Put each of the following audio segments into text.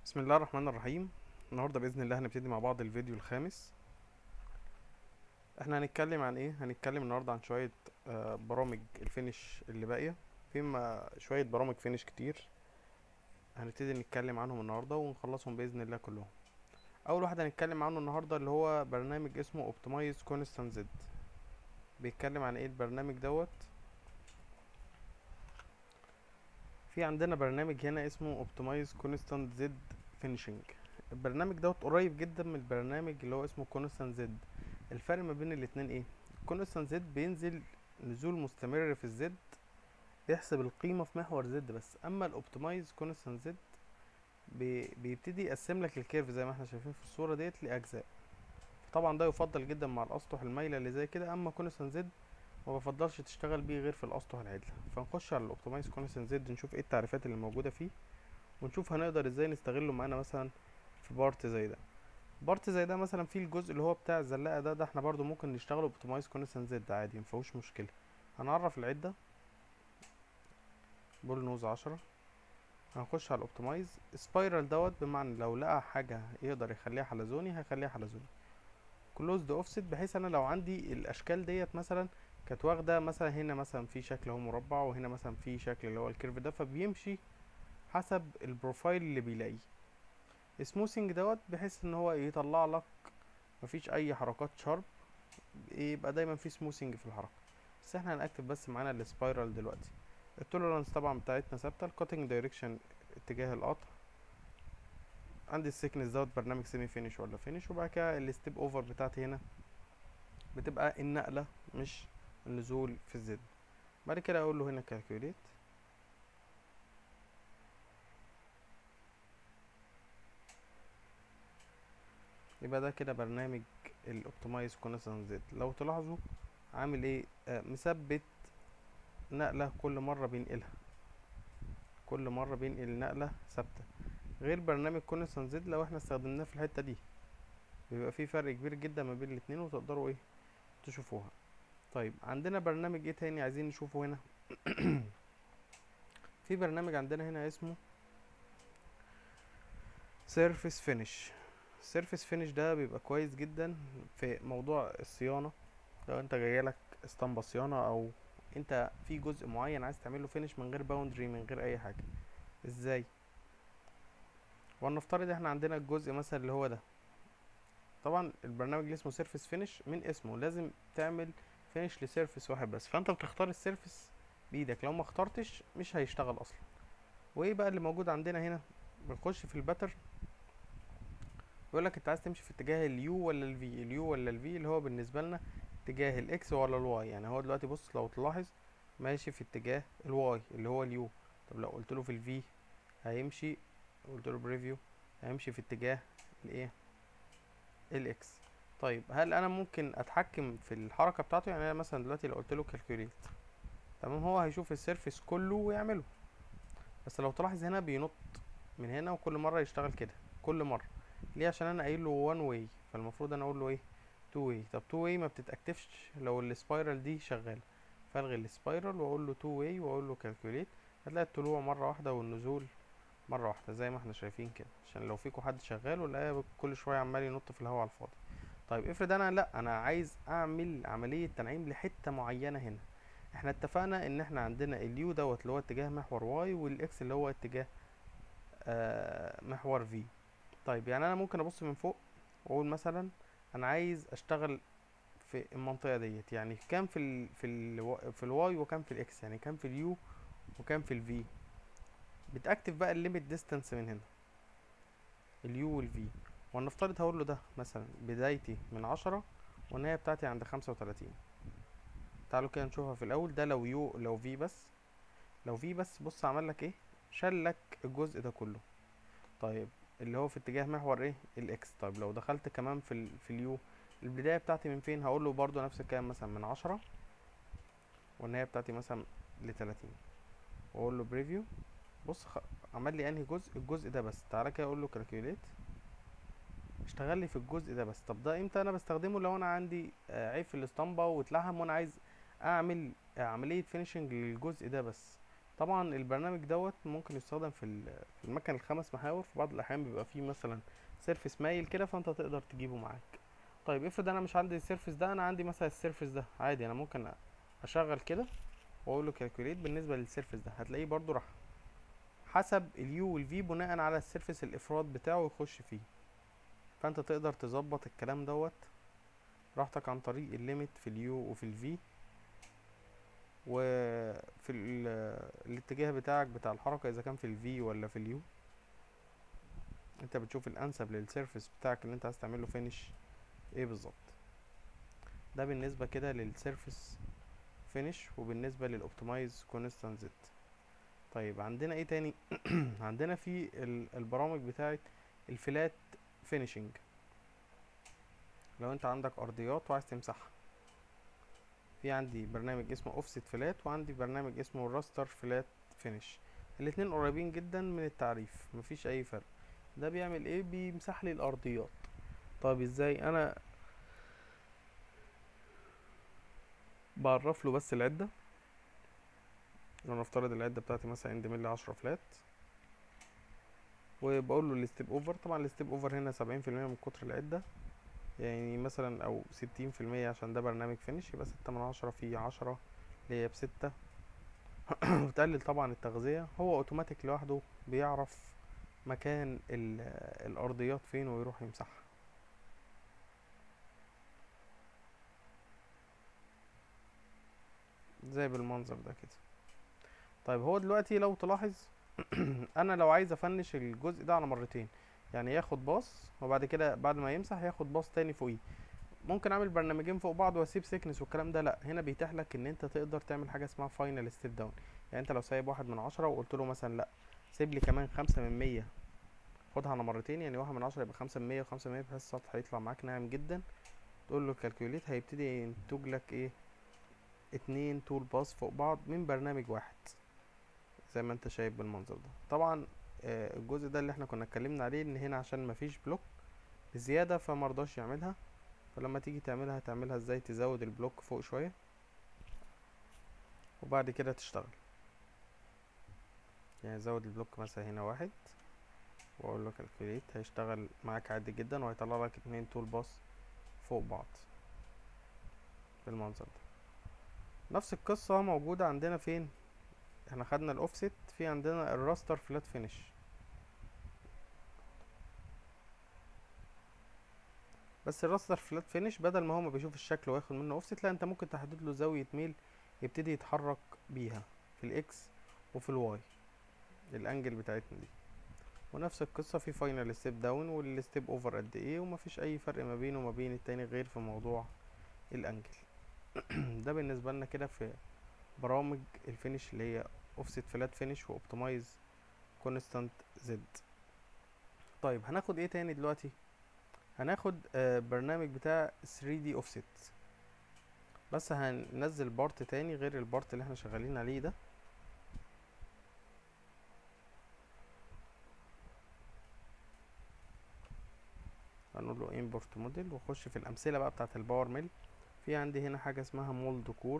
بسم الله الرحمن الرحيم النهارده باذن الله هنبتدي مع بعض الفيديو الخامس احنا هنتكلم عن ايه هنتكلم النهارده عن شويه آه، برامج الفينش اللي باقيه في ما شويه برامج فينش كتير هنبتدي نتكلم عنهم النهارده ونخلصهم باذن الله كلهم اول واحد هنتكلم عنه النهارده اللي هو برنامج اسمه اوبتمايز كونستانت زد بيتكلم عن ايه البرنامج دوت في عندنا برنامج هنا اسمه اوبتمايز كونستانت زد فينيشنج البرنامج دوت قريب جدا من البرنامج اللي هو اسمه كونستانت زد الفرق ما بين الاتنين ايه كونستانت زد بينزل نزول مستمر في الزد بيحسب القيمة في محور زد بس اما الاوبتمايز كونستانت زد بي بيبتدي يقسم لك الكيرف زي ما احنا شايفين في الصورة ديت لأجزاء طبعا ده يفضل جدا مع الأسطح المايلة اللي زي كده اما كونستانت زد ما بفضلش تشتغل بيه غير في الأسطح العدلة فنخش على الاوبتمايز كونستانت زد نشوف ايه التعريفات اللي موجودة فيه ونشوف هنقدر ازاي نستغله معانا مثلا في بارت زي ده بارت زي ده مثلا فيه الجزء اللي هو بتاع الزلاقه ده ده احنا برضو ممكن نشتغله اوبتمايز كونستانت زد عادي مفيهوش مشكله هنعرف العده بول نوز عشرة هنخش على الاوبتمايز سبايرال دوت بمعنى لو لقى حاجه يقدر يخليها حلزوني هيخليها حلزوني كلوزد اوفست بحيث انا لو عندي الاشكال ديت مثلا كانت واخده مثلا هنا مثلا في شكل هو مربع وهنا مثلا في شكل اللي هو الكيرف ده فبيمشي حسب البروفايل اللي بيلاقيه سموثنج دوت بحيث ان هو يطلع لك مفيش اي حركات شارب يبقى دايما في سموثنج في الحركه بس احنا هنكتب بس معانا السبايرال دلوقتي التوليرانس طبعا بتاعتنا ثابته الكاتنج دايركشن اتجاه القطع عندي السيكنس دوت برنامج سيمي فينش ولا فينش وبعد كده الستيب اوفر بتاعتي هنا بتبقى النقله مش النزول في الزد بعد كده اقول له هنا كالكوليت يبقى ده كده برنامج الاوبتمايز كونستانت زد لو تلاحظوا عامل ايه آه مثبت نقلة كل مرة بينقلها كل مرة بينقل نقلة ثابتة غير برنامج كونستانت زد لو احنا استخدمناه في الحتة دي بيبقى في فرق كبير جدا ما بين الاتنين وتقدروا ايه تشوفوها طيب عندنا برنامج ايه تاني عايزين نشوفه هنا في برنامج عندنا هنا اسمه سيرفيس فينش السيرفيس فينش ده بيبقى كويس جدا في موضوع الصيانة لو انت جايلك اسطمبة صيانة او انت في جزء معين عايز تعمله فينش من غير باوندري من غير اي حاجة ازاي ولنفترض احنا عندنا الجزء مثلا اللي هو ده طبعا البرنامج اللي اسمه سيرفيس فينش من اسمه لازم تعمل فينش لسيرفيس واحد بس فانت بتختار السيرفيس بايدك لو ما اخترتش مش هيشتغل اصلا وايه بقى اللي موجود عندنا هنا بنخش في الباتر بيقول لك انت عايز تمشي في اتجاه اليو ولا الفي اليو ولا الفي اللي هو بالنسبه لنا اتجاه الاكس ولا الواي يعني هو دلوقتي بص لو تلاحظ ماشي في اتجاه الواي اللي هو اليو طب لو قلت له في الفي هيمشي قلت له بريفيو هيمشي في اتجاه الايه الاكس طيب هل انا ممكن اتحكم في الحركه بتاعته يعني انا مثلا دلوقتي لو قلت له كالكوليت تمام هو هيشوف السيرفيس كله ويعمله بس لو تلاحظ هنا بينط من هنا وكل مره يشتغل كده كل مره ليه عشان انا قايل له وان واي فالمفروض انا اقول له ايه تو واي طب تو واي ما بتتاكتفش لو السبايرال دي شغاله فالغي السبايرال واقول له تو واي واقول له كالكوليت هتلاقي الطلوع مره واحده والنزول مره واحده زي ما احنا شايفين كده عشان لو فيكم حد شغال ولا كل شويه عمال ينط في الهواء على الفاضي طيب افرض انا لا انا عايز اعمل عمليه تنعيم لحته معينه هنا احنا اتفقنا ان احنا عندنا اليو دوت اللي هو اتجاه محور واي والاكس اللي هو اتجاه آه محور في طيب يعني انا ممكن ابص من فوق واقول مثلا انا عايز اشتغل في المنطقه ديت يعني كام في ال في ال في الواي وكام في الاكس يعني كام في اليو وكام في الفي بتاكتف بقى الليميت ديستانس من هنا اليو والفي ونفترض هقول له ده مثلا بدايتي من عشرة والنهايه بتاعتي عند خمسة وتلاتين تعالوا كده نشوفها في الاول ده لو يو لو في بس لو في بس بص عمل لك ايه شال لك الجزء ده كله طيب اللي هو في اتجاه محور ايه الاكس طيب لو دخلت كمان في ال في اليو البدايه بتاعتي من فين هقول له برضو نفس الكلام مثلا من عشرة والنهايه بتاعتي مثلا لتلاتين واقول له بريفيو بص خ... عمل لي انهي جزء الجزء ده بس تعالى كده اقول له كالكوليت اشتغل لي في الجزء ده بس طب ده امتى انا بستخدمه لو انا عندي آه عيب في الاسطمبه واتلحم وانا عايز اعمل آه عمليه فينيشنج للجزء ده بس طبعا البرنامج دوت ممكن يستخدم في ال- في المكن الخمس محاور في بعض الاحيان بيبقى فيه مثلا سيرفيس مايل كده فانت تقدر تجيبه معاك طيب افرض انا مش عندي السيرفيس ده انا عندي مثلا السيرفيس ده عادي انا ممكن اشغل كده واقول له كالكوليت بالنسبه للسيرفيس ده هتلاقيه برضو راح حسب اليو والفي بناء على السيرفيس الافراد بتاعه يخش فيه فانت تقدر تظبط الكلام دوت براحتك عن طريق الليميت في اليو وفي الفي وفي ال- الاتجاه بتاعك بتاع الحركة اذا كان في الفي ولا في اليو انت بتشوف الانسب للسيرفيس بتاعك اللي انت عايز تعمله فينش ايه بالظبط ده بالنسبة كده للسيرفيس فينش وبالنسبة للاوبتمايز كونستانت زد طيب عندنا ايه تاني عندنا في ال- البرامج بتاعت الفلات فينيشنج لو انت عندك ارضيات وعايز تمسحها في عندي برنامج اسمه اوفست فلات وعندي برنامج اسمه راستر فلات فينيش الاتنين قريبين جدا من التعريف مفيش اي فرق ده بيعمل ايه بيمسح لي الارضيات طيب ازاي انا بعرف له بس العده لو نفترض العده بتاعتي مثلا عند ملي عشرة فلات وبقول له الستيب اوفر طبعا الستيب اوفر هنا سبعين في المية من قطر العده يعني مثلا او ستين في المية عشان ده برنامج فينش يبقى ستة من عشرة في عشرة اللي هي بستة وتقلل طبعا التغذية هو اوتوماتيك لوحده بيعرف مكان ال- الارضيات فين ويروح يمسحها زي بالمنظر ده كده طيب هو دلوقتي لو تلاحظ انا لو عايز افنش الجزء ده على مرتين يعني ياخد باص وبعد كده بعد ما يمسح ياخد باص تاني فوقيه ممكن اعمل برنامجين فوق بعض واسيب سيكنس والكلام ده لا هنا بيتيح لك ان انت تقدر تعمل حاجه اسمها فاينل ستيب داون يعني انت لو سايب واحد من عشرة وقلت له مثلا لا سيب لي كمان خمسة من مية خدها على مرتين يعني واحد من عشرة يبقى خمسة من مية وخمسة من مية بحيث السطح هيطلع معاك ناعم جدا تقول له كالكوليت هيبتدي ينتج لك ايه اتنين تول باس فوق بعض من برنامج واحد زي ما انت شايف بالمنظر ده طبعا آه، الجزء ده اللي احنا كنا اتكلمنا عليه ان هنا عشان مفيش بلوك بزيادة فمرضاش يعملها فلما تيجي تعملها هتعملها ازاي تزود البلوك فوق شوية وبعد كده تشتغل يعني زود البلوك مثلا هنا واحد واقول له كالكوليت هيشتغل معاك عادي جدا وهيطلع لك اتنين تول باس فوق بعض بالمنظر ده نفس القصة موجودة عندنا فين احنا خدنا الاوفست في عندنا الراستر فلات فينش بس الراستر فلات فينش بدل ما هو ما بيشوف الشكل وياخد منه اوفست لا انت ممكن تحدد له زاوية ميل يبتدي يتحرك بيها في الاكس وفي الواي الانجل بتاعتنا دي ونفس القصة في فاينل ستيب داون والستيب اوفر قد ايه ومفيش اي فرق ما بينه وما بين التاني غير في موضوع الانجل ده بالنسبة لنا كده في برامج الفينش اللي هي اوفست فلات فينش واوبتمايز كونستانت زد طيب هناخد ايه تاني دلوقتي هناخد آه برنامج بتاع 3D offset بس هننزل بارت تاني غير البارت اللي احنا شغالين عليه ده هنقول له import model واخش في الامثله بقى بتاعه الباور ميل في عندي هنا حاجه اسمها مولد كور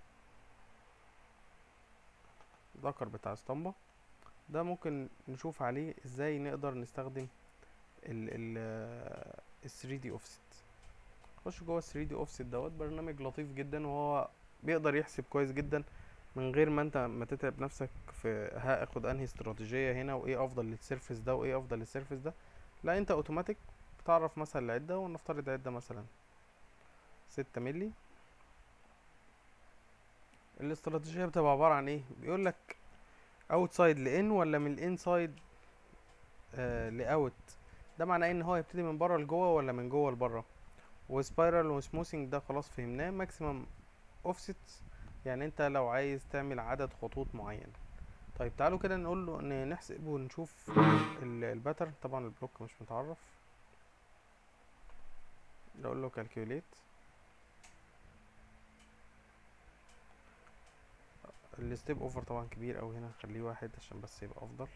ذكر بتاع اسطمبة ده ممكن نشوف عليه ازاي نقدر نستخدم ال ال ال 3D offset خش جوه ال 3D offset دوت برنامج لطيف جدا وهو بيقدر يحسب كويس جدا من غير ما انت ما تتعب نفسك في هاخد انهي استراتيجية هنا وايه افضل للسيرفيس ده وايه افضل للسيرفيس ده لا انت اوتوماتيك بتعرف مثلا العدة ونفترض عدة مثلا ستة ملي الاستراتيجية بتبقى عبارة عن ايه بيقول لك اوتسايد لان ولا من الانسايد آه لاوت ده معناه ان هو يبتدي من بره لجوه ولا من جوه لبره وسبايرال وسموثينج ده خلاص فهمناه ماكسيمم اوفست يعني انت لو عايز تعمل عدد خطوط معين طيب تعالوا كده نقول له ان نحسب ونشوف الباترن طبعا البلوك مش متعرف نقول له كالكوليت الستيب اوفر طبعا كبير اوي هنا خليه واحد عشان بس يبقى افضل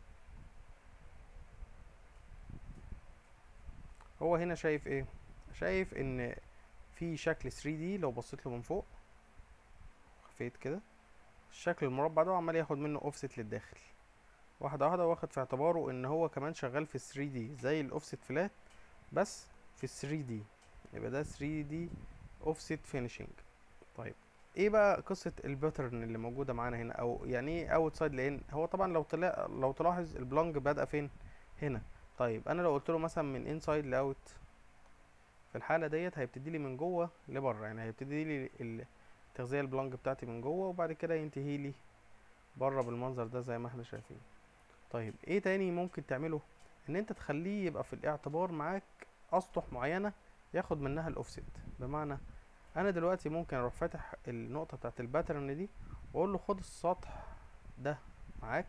هو هنا شايف ايه شايف ان في شكل 3D لو بصيت له من فوق خفيت كده الشكل المربع ده وعمال ياخد منه اوفست للداخل واحده واحده واخد في اعتباره ان هو كمان شغال في 3 دي زي الاوفست فلات بس في 3 دي يبقى ده 3 دي اوفست فينيشنج طيب ايه بقى قصه الباترن اللي موجوده معانا هنا او يعني ايه اوت سايد لان هو طبعا لو طلع لو تلاحظ البلانج بادئه فين هنا طيب انا لو قلت له مثلا من انسايد لاوت في الحاله ديت هيبتدي لي من جوه لبره يعني هيبتدي لي التغذيه البلانج بتاعتي من جوه وبعد كده ينتهي لي بره بالمنظر ده زي ما احنا شايفين طيب ايه تاني ممكن تعمله ان انت تخليه يبقى في الاعتبار معاك اسطح معينه ياخد منها الاوفست بمعنى انا دلوقتي ممكن اروح فاتح النقطه بتاعت الباترن دي واقول له خد السطح ده معاك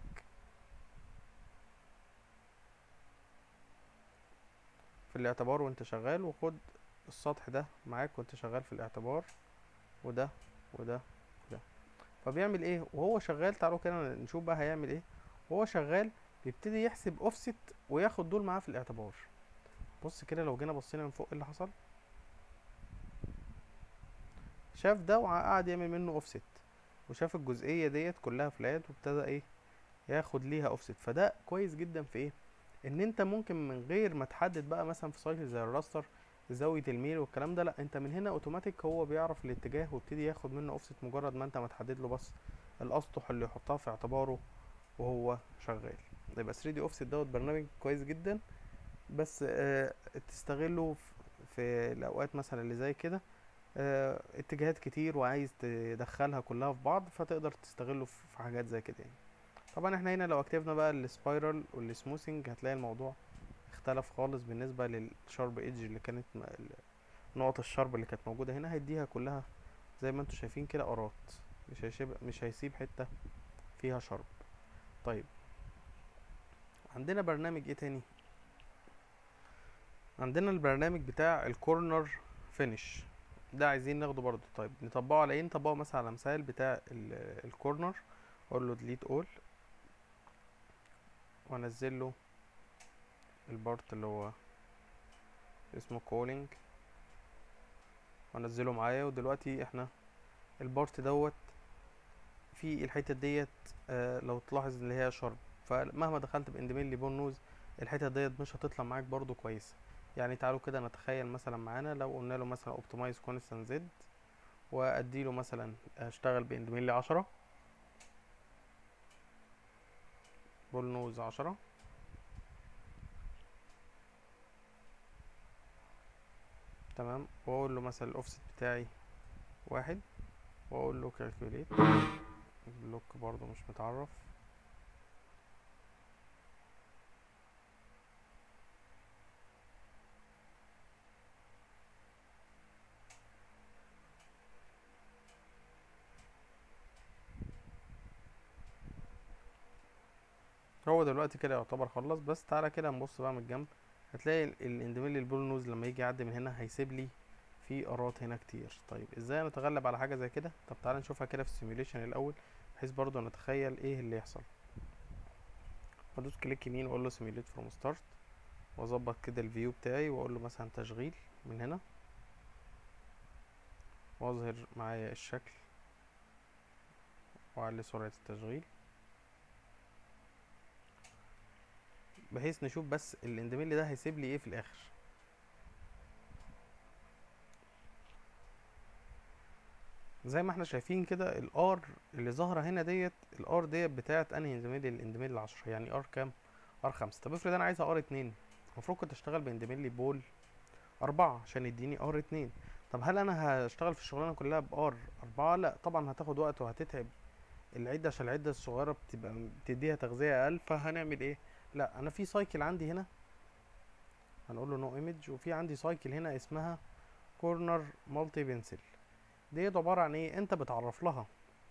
في الاعتبار وانت شغال وخد السطح ده معاك وانت شغال في الاعتبار وده وده وده فبيعمل ايه وهو شغال تعالوا كده نشوف بقى هيعمل ايه وهو شغال بيبتدي يحسب اوفست وياخد دول معاه في الاعتبار بص كده لو جينا بصينا من فوق ايه اللي حصل شاف ده وقعد يعمل منه اوفست وشاف الجزئيه ديت كلها فلات وابتدى ايه ياخد ليها اوفست فده كويس جدا في ايه ان انت ممكن من غير ما تحدد بقى مثلا في سايكل زي الراستر زاويه الميل والكلام ده لا انت من هنا اوتوماتيك هو بيعرف الاتجاه ويبتدي ياخد منه اوفست مجرد ما انت ما تحدد له بس الاسطح اللي يحطها في اعتباره وهو شغال يبقى 3 دي اوفست دوت برنامج كويس جدا بس اه تستغله في الاوقات مثلا اللي زي كده اه اتجاهات كتير وعايز تدخلها كلها في بعض فتقدر تستغله في حاجات زي كده يعني طبعا احنا هنا لو اكتفنا بقى السبايرال والسموثنج هتلاقي الموضوع اختلف خالص بالنسبه للشارب ايدج اللي كانت نقط الشرب اللي كانت موجوده هنا هيديها كلها زي ما انتم شايفين كده قرات مش هيسيب مش هيسيب حته فيها شرب طيب عندنا برنامج ايه تاني عندنا البرنامج بتاع الكورنر فينش ده عايزين ناخده برضو طيب نطبقه على ايه نطبقه مثلا على مثال بتاع الكورنر اقول له ديليت اول وانزل له البارت اللي هو اسمه كولينج وانزله معايا ودلوقتي احنا البارت دوت في الحتة ديت آه لو تلاحظ اللي هي شرب فمهما دخلت باندميل لبون نوز الحتة ديت مش هتطلع معاك برضو كويسة يعني تعالوا كده نتخيل مثلا معانا لو قلنا له مثلا اوبتمايز كونستانت زد واديله مثلا اشتغل باندميل عشرة بول نوز عشرة تمام واقول له مثلا الاوفست بتاعي واحد واقول له كالكوليت البلوك برضو مش متعرف هو دلوقتي كده يعتبر خلص بس تعالى كده نبص بقى من الجنب هتلاقي الاندميل البول نوز لما يجي يعدي من هنا هيسيب لي في ارات هنا كتير طيب ازاي نتغلب على حاجه زي كده طب تعالى نشوفها كده في السيميوليشن الاول بحيث برضو نتخيل ايه اللي يحصل بدوس كليك يمين واقول له سيميوليت فروم ستارت واظبط كده الفيو بتاعي واقول له مثلا تشغيل من هنا واظهر معايا الشكل واعلي سرعه التشغيل بحيث نشوف بس الاندميل ده هيسيب لي ايه في الاخر زي ما احنا شايفين كده الار اللي ظاهره هنا ديت الار ديت بتاعت انهي اندميل الاندميل العشرة يعني ار كام ار خمسة طب افرض انا عايزها ار اتنين المفروض كنت اشتغل باندميل بول اربعة عشان يديني ار اتنين طب هل انا هشتغل في الشغلانه كلها بار اربعة لا طبعا هتاخد وقت وهتتعب العده عشان العده الصغيره بتبقى بتديها تغذيه اقل فهنعمل ايه لا انا في سايكل عندي هنا هنقول له نو ايمج وفي عندي سايكل هنا اسمها كورنر مالتي بنسل ديت عباره عن ايه انت بتعرف لها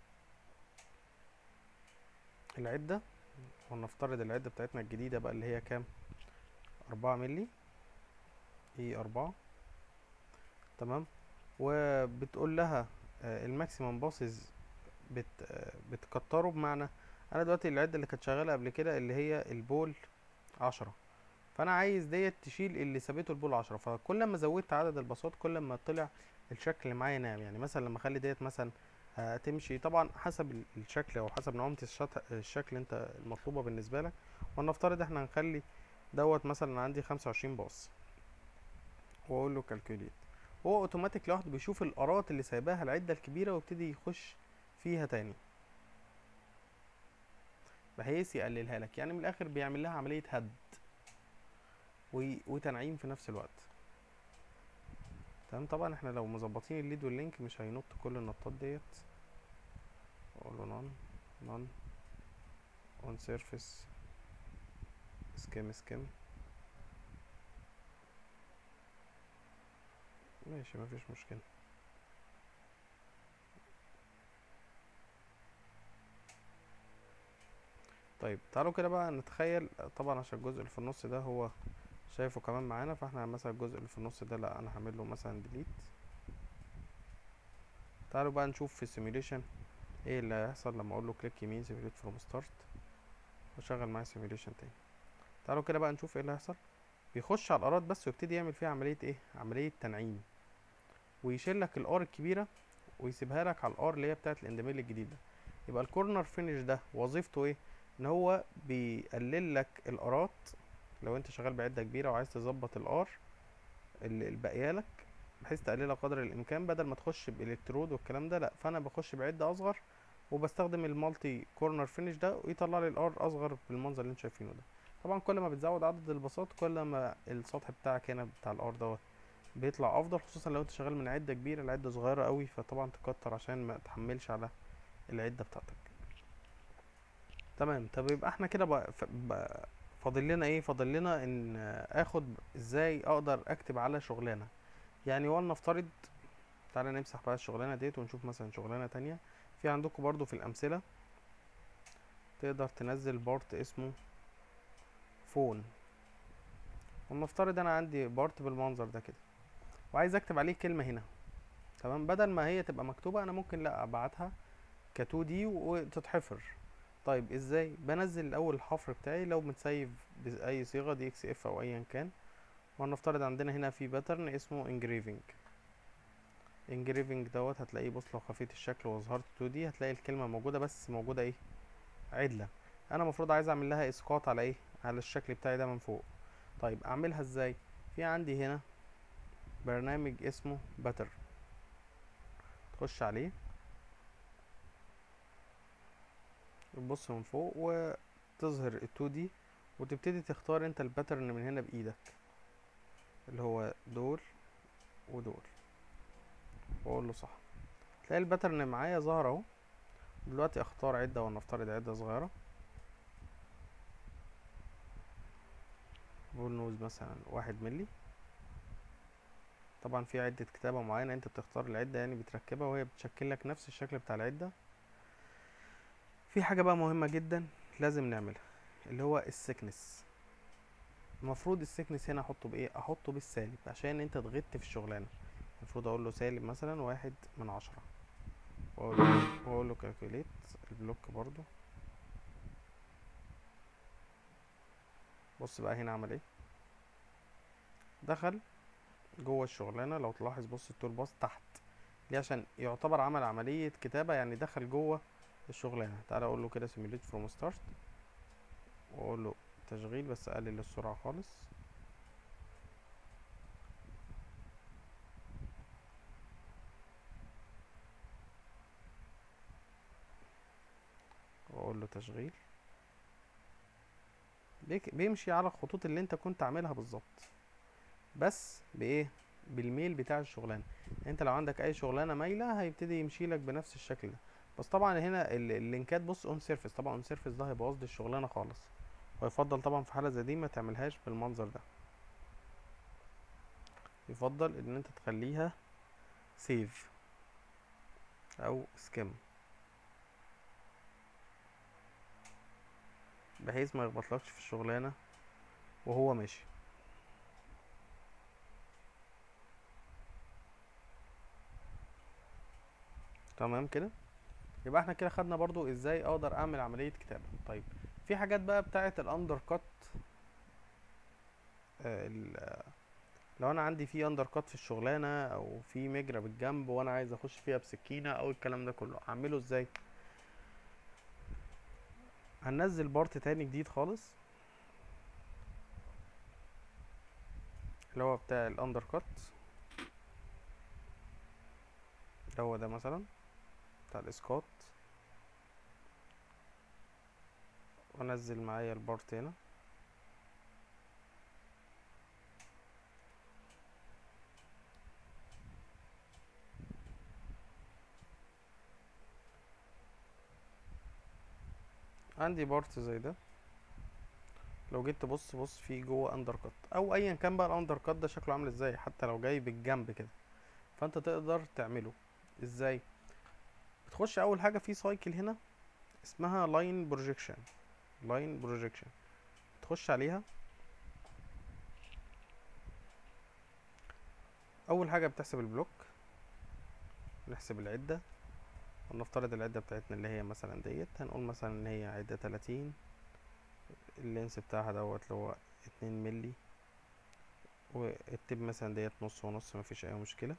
العده ونفترض العده بتاعتنا الجديده بقى اللي هي كام أربعة ملي اي أربعة تمام وبتقول لها الماكسيمم باسز بت بتكتره بمعنى انا دلوقتي العده اللي كانت شغاله قبل كده اللي هي البول عشرة فانا عايز ديت تشيل اللي سابته البول عشرة فكل ما زودت عدد الباصات كل ما طلع الشكل معايا ناعم يعني مثلا لما اخلي ديت مثلا هتمشي طبعا حسب ال- الشكل او حسب نعومة الشت- الشكل انت المطلوبة بالنسبة لك ولنفترض احنا هنخلي دوت مثلا عندي خمسة وعشرين باص واقول له كالكوليت هو اوتوماتيك لوحده بيشوف الارات اللي سايباها العدة الكبيرة ويبتدي يخش فيها تاني بحيث يقللها لك يعني من الاخر بيعمل لها عملية هد وي- وتنعيم في نفس الوقت تمام طبعا احنا لو مظبطين الليد واللينك مش هينط كل النطات ديت اقول له نون نون اون سيرفيس سكيم سكيم ماشي مفيش مشكلة طيب تعالوا كده بقى نتخيل طبعا عشان الجزء اللي في النص ده هو شايفه كمان معانا فاحنا مثلا الجزء اللي في النص ده لا انا هعمل له مثلا ديليت تعالوا بقى نشوف في السيميوليشن ايه اللي هيحصل لما اقول له كليك يمين سيميوليت فروم ستارت وشغل معايا سيميوليشن تاني تعالوا كده بقى نشوف ايه اللي هيحصل بيخش على الارات بس ويبتدي يعمل فيها عمليه ايه عمليه تنعيم ويشيل لك الار الكبيره ويسيبها لك على الار اللي هي بتاعه الاندميل الجديد ده يبقى الكورنر فينش ده وظيفته ايه ان هو بيقلل لك الارات لو انت شغال بعده كبيره وعايز تظبط الار اللي الباقيه لك بحيث تقللها قدر الامكان بدل ما تخش بالكترود والكلام ده لا فانا بخش بعده اصغر وبستخدم المالتي كورنر فينش ده ويطلع لي الار اصغر بالمنظر اللي انتوا شايفينه ده طبعا كل ما بتزود عدد الباصات كل ما السطح بتاعك هنا بتاع الار دوت بيطلع افضل خصوصا لو انت شغال من عده كبيره لعده صغيره قوي فطبعا تكتر عشان ما تحملش على العده بتاعتك تمام طب يبقى احنا كده بقى ف- بقى فاضل لنا ايه فاضل لنا ان اخد ازاي اقدر اكتب على شغلانه يعني ولنفترض تعالى نمسح بقى الشغلانه ديت ونشوف مثلا شغلانه تانية في عندكم برضو في الامثله تقدر تنزل بارت اسمه فون ولنفترض انا عندي بارت بالمنظر ده كده وعايز اكتب عليه كلمه هنا تمام بدل ما هي تبقى مكتوبه انا ممكن لا ابعتها ك 2 دي وتتحفر طيب ازاي بنزل الاول الحفر بتاعي لو متسيف باي صيغه دي اكس اف او ايا كان ونفترض عندنا هنا في باترن اسمه انجريفنج انجريفنج دوت هتلاقيه بص لو خفيت الشكل وظهرت 2 دي هتلاقي الكلمه موجوده بس موجوده ايه عدله انا المفروض عايز اعمل لها اسقاط على ايه على الشكل بتاعي ده من فوق طيب اعملها ازاي في عندي هنا برنامج اسمه باتر تخش عليه تبص من فوق وتظهر ال 2 دي وتبتدي تختار انت الباترن من هنا بايدك اللي هو دول ودول واقول له صح تلاقي الباترن معايا ظهر اهو دلوقتي اختار عدة ولنفترض عدة صغيرة بقول نوز مثلا واحد ملي طبعا في عدة كتابة معينة انت بتختار العدة يعني بتركبها وهي بتشكل لك نفس الشكل بتاع العدة في حاجة بقى مهمة جدا لازم نعملها اللي هو السكنس المفروض السكنس هنا احطه بايه احطه بالسالب عشان انت ضغطت في الشغلانة المفروض اقول له سالب مثلا واحد من عشرة واقول له واقول له كالكوليت البلوك برضو بص بقى هنا عمل ايه دخل جوه الشغلانه لو تلاحظ بص التول باص تحت ليه عشان يعتبر عمل عمليه كتابه يعني دخل جوه الشغلانه تعالى اقول له كده سيميليت فروم ستارت واقول له تشغيل بس اقلل السرعه خالص واقول له تشغيل بيك- بيمشي على الخطوط اللي انت كنت عاملها بالظبط بس بايه بالميل بتاع الشغلانه انت لو عندك اي شغلانه مايله هيبتدي يمشي لك بنفس الشكل ده بس طبعا هنا ال- اللينكات بص اون سيرفيس طبعا اون سيرفيس ده هيبوظ لي الشغلانه خالص ويفضل طبعا في حاله زي دي ما تعملهاش بالمنظر ده يفضل ان انت تخليها سيف او سكيم بحيث ما يخبطلكش في الشغلانه وهو ماشي تمام كده يبقى احنا كده خدنا برضو ازاي اقدر اعمل عملية كتابة طيب في حاجات بقى بتاعة الاندر كات لو انا عندي في اندر كات في الشغلانه او في مجرى بالجنب وانا عايز اخش فيها بسكينه او الكلام ده كله اعمله ازاي هننزل بارت تاني جديد خالص اللي هو بتاع الاندر كات اللي هو ده مثلا بتاع الاسقاط وانزل معايا البارت هنا عندي بارت زي ده لو جيت تبص بص في جوه اندر كات او ايا كان بقى الاندر كات ده شكله عامل ازاي حتى لو جاي بالجنب كده فانت تقدر تعمله ازاي بتخش اول حاجه في سايكل هنا اسمها لاين بروجيكشن لاين بروجيكشن تخش عليها اول حاجه بتحسب البلوك نحسب العده ونفترض العده بتاعتنا اللي هي مثلا ديت هنقول مثلا ان هي عده 30 اللينس بتاعها دوت اللي هو اتنين ملي والتب مثلا ديت نص ونص مفيش اي مشكله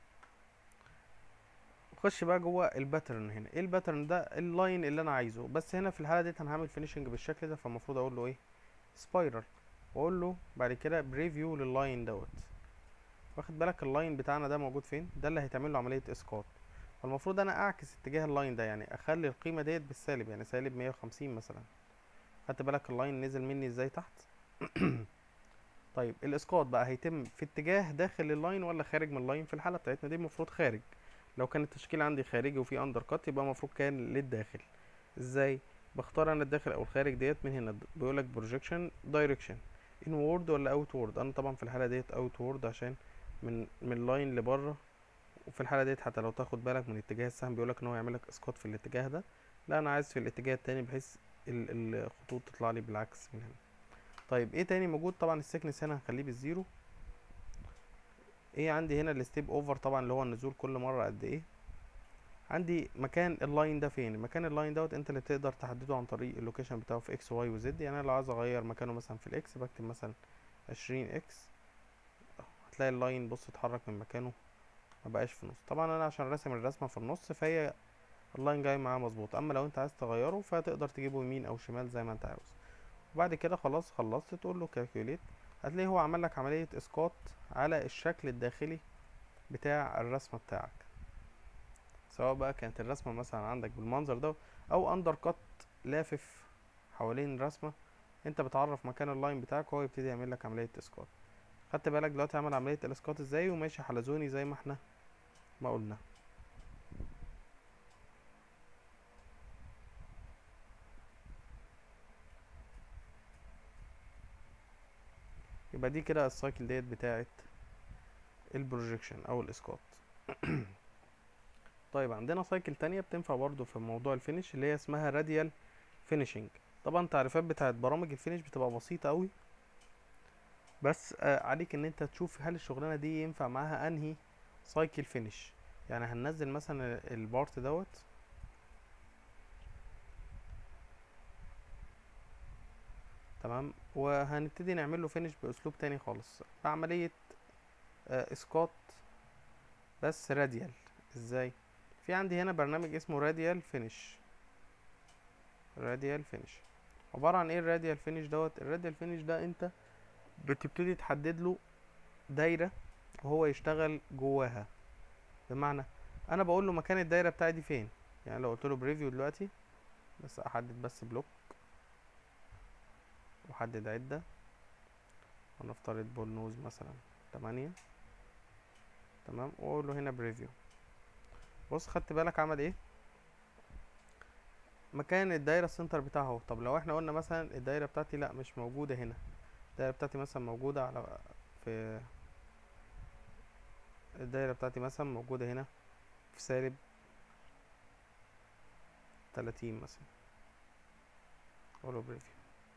خش بقى جوه الباترن هنا ايه الباترن ده اللاين اللي انا عايزه بس هنا في الحاله ديت انا هعمل فينيشنج بالشكل ده فالمفروض اقول له ايه سبايرال واقول له بعد كده بريفيو لللاين دوت واخد بالك اللاين بتاعنا ده موجود فين ده اللي هيتعمل له عمليه اسقاط فالمفروض انا اعكس اتجاه اللاين ده يعني اخلي القيمه ديت بالسالب يعني سالب 150 مثلا خدت بالك اللاين نزل مني ازاي تحت طيب الاسقاط بقى هيتم في اتجاه داخل اللاين ولا خارج من اللاين في الحاله بتاعتنا دي المفروض خارج لو كان التشكيل عندي خارجي وفي اندر كات يبقى المفروض كان للداخل ازاي بختار انا الداخل او الخارج ديت من هنا بيقولك بروجيكشن دايركشن انورد ولا اوتورد انا طبعا في الحاله ديت اوتورد عشان من من اللاين لبره وفي الحاله ديت حتى لو تاخد بالك من اتجاه السهم بيقولك ان هو يعملك اسقاط في الاتجاه ده لا انا عايز في الاتجاه التاني بحيث الخطوط تطلع لي بالعكس من هنا طيب ايه تاني موجود طبعا السكنس هنا هنخليه بالزيرو ايه عندي هنا الستيب اوفر طبعا اللي هو النزول كل مره قد ايه عندي مكان اللاين ده فين مكان اللاين دوت انت اللي تقدر تحدده عن طريق اللوكيشن بتاعه في اكس واي وزد يعني انا لو عايز اغير مكانه مثلا في الاكس بكتب مثلا عشرين اكس هتلاقي اللاين بص اتحرك من مكانه ما بقاش في النص طبعا انا عشان راسم الرسمه في النص فهي اللاين جاي معاه مظبوط اما لو انت عايز تغيره فتقدر تجيبه يمين او شمال زي ما انت عاوز وبعد كده خلاص خلصت تقول له كالكوليت هتلاقيه هو عمل لك عمليه اسقاط على الشكل الداخلي بتاع الرسمه بتاعك سواء بقى كانت الرسمه مثلا عندك بالمنظر ده او اندر كات لافف حوالين الرسمه انت بتعرف مكان اللاين بتاعك وهو يبتدي يعمل لك عمليه اسقاط خدت بالك دلوقتي عمل عمليه الاسقاط ازاي وماشي حلزوني زي ما احنا ما قلنا يبقى دي كده السايكل ديت بتاعت البروجيكشن او الاسقاط طيب عندنا سايكل تانية بتنفع برضو في موضوع الفينش اللي هي اسمها راديال فينيشنج طبعا التعريفات بتاعت برامج الفينش بتبقى بسيطة قوي بس آه عليك ان انت تشوف هل الشغلانة دي ينفع معاها انهي سايكل فينش يعني هننزل مثلا البارت دوت تمام وهنبتدي نعمل له فينش باسلوب تاني خالص بعملية آه اسقاط بس راديال ازاي في عندي هنا برنامج اسمه راديال فينش راديال فينش عبارة عن ايه الراديال فينش دوت الراديال فينش ده انت بتبتدي تحدد له دايرة وهو يشتغل جواها بمعنى انا بقول له مكان الدايرة بتاعي دي فين يعني لو قلت له بريفيو دلوقتي بس احدد بس بلوك واحدد عدة ونفترض بول نوز مثلا تمانية تمام واقول له هنا بريفيو بص خدت بالك عمل ايه مكان الدايرة السنتر بتاعه اهو طب لو احنا قلنا مثلا الدايرة بتاعتي لا مش موجودة هنا الدايرة بتاعتي مثلا موجودة على في الدايرة بتاعتي مثلا موجودة هنا في سالب تلاتين مثلا اقول له بريفيو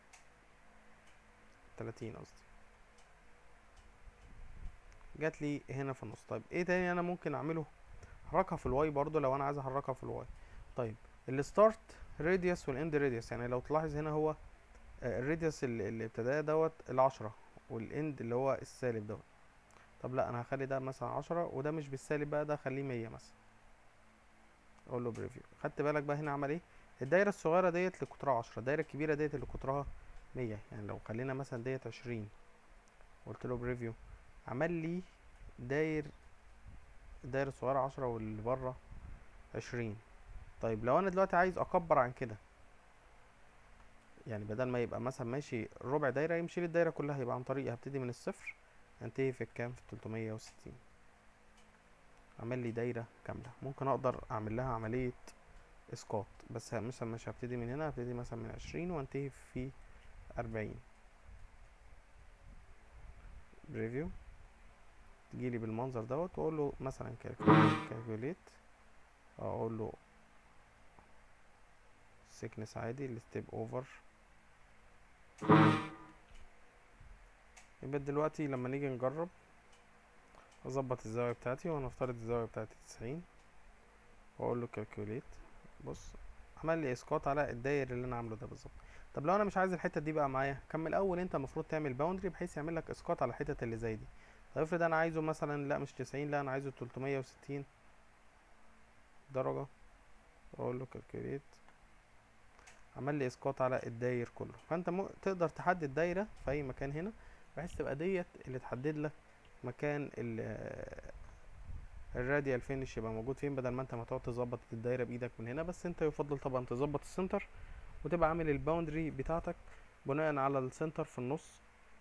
تلاتين قصدي جات لي هنا في النص طيب ايه تاني انا ممكن اعمله احركها في الواي برضو لو انا عايز احركها في الواي طيب الستارت راديوس والاند راديوس يعني لو تلاحظ هنا هو الراديوس اللي ابتداه دوت العشرة والاند اللي هو السالب دوت طب لا انا هخلي ده مثلا عشرة وده مش بالسالب بقى ده خليه مية مثلا اقول له بريفيو خدت بالك بقى هنا عمل ايه الدايره الصغيره ديت اللي قطرها عشرة الدايره الكبيره ديت اللي قطرها مية يعني لو خلينا مثلا ديت عشرين قلت له بريفيو عمل لي داير الدايره الصغيره عشرة واللي بره عشرين طيب لو انا دلوقتي عايز اكبر عن كده يعني بدل ما يبقى مثلا ماشي ربع دايره يمشي لي الدايره كلها يبقى عن طريق هبتدي من الصفر انتهي في الكام في 360 عمل لي دايره كامله ممكن اقدر اعمل لها عمليه اسقاط بس مثلا مش هبتدي من هنا هبتدي مثلا من 20 وانتهي في 40 بريفيو تجيلي بالمنظر دوت واقول له مثلا كالكوليت اقول له سيكنس عادي الستيب اوفر يبقى دلوقتي لما نيجي نجرب اظبط الزاوية بتاعتي وهنفترض الزاوية بتاعتي تسعين واقول له كالكوليت بص عمل لي اسقاط على الداير اللي انا عامله ده بالظبط طب لو انا مش عايز الحته دي بقى معايا كان من الاول انت المفروض تعمل باوندري بحيث يعمل لك اسقاط على الحتت اللي زي دي طب افرض انا عايزه مثلا لا مش تسعين لا انا عايزه تلتمية وستين درجة اقول له كالكوليت عمل لي اسقاط على الداير كله فانت م... تقدر تحدد دايره في اي مكان هنا بحيث تبقى ديت اللي تحدد لك مكان ال الراديال فينش يبقى موجود فين بدل ما انت ما تقعد تظبط الدايره بايدك من هنا بس انت يفضل طبعا تظبط السنتر وتبقى عامل الباوندري بتاعتك بناء على السنتر في النص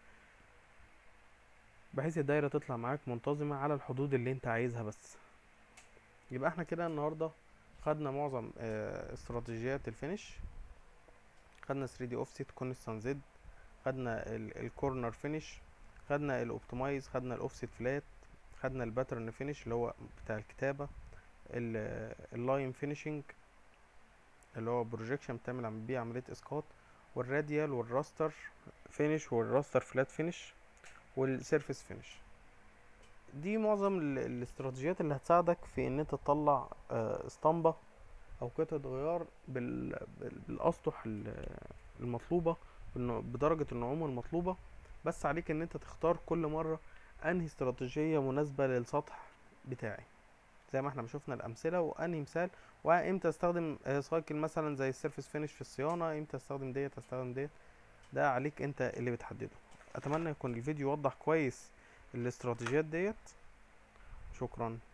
بحيث الدايره تطلع معاك منتظمه على الحدود اللي انت عايزها بس يبقى احنا كده النهارده خدنا معظم اه استراتيجيات الفينش خدنا 3 دي اوفست كونستانت زد خدنا الكورنر فينش خدنا الاوبتمايز خدنا الاوفست فلات خدنا الباترن فينش اللي هو بتاع الكتابه اللاين فينيشنج اللي هو بروجيكشن بتعمل بيه عمليه اسقاط والراديال والراستر فينش والراستر فلات فينش والسيرفيس فينش دي معظم الاستراتيجيات اللي هتساعدك في ان انت تطلع اسطمبه او قطعه غيار بالاسطح المطلوبه بدرجه النعومه المطلوبه بس عليك ان انت تختار كل مره انهي استراتيجيه مناسبه للسطح بتاعي زي ما احنا شفنا الامثله وانهي مثال وامتى استخدم سايكل مثلا زي السيرفيس فينش في الصيانه امتى استخدم ديت استخدم ديت ده عليك انت اللي بتحدده اتمنى يكون الفيديو وضح كويس الاستراتيجيات ديت شكرا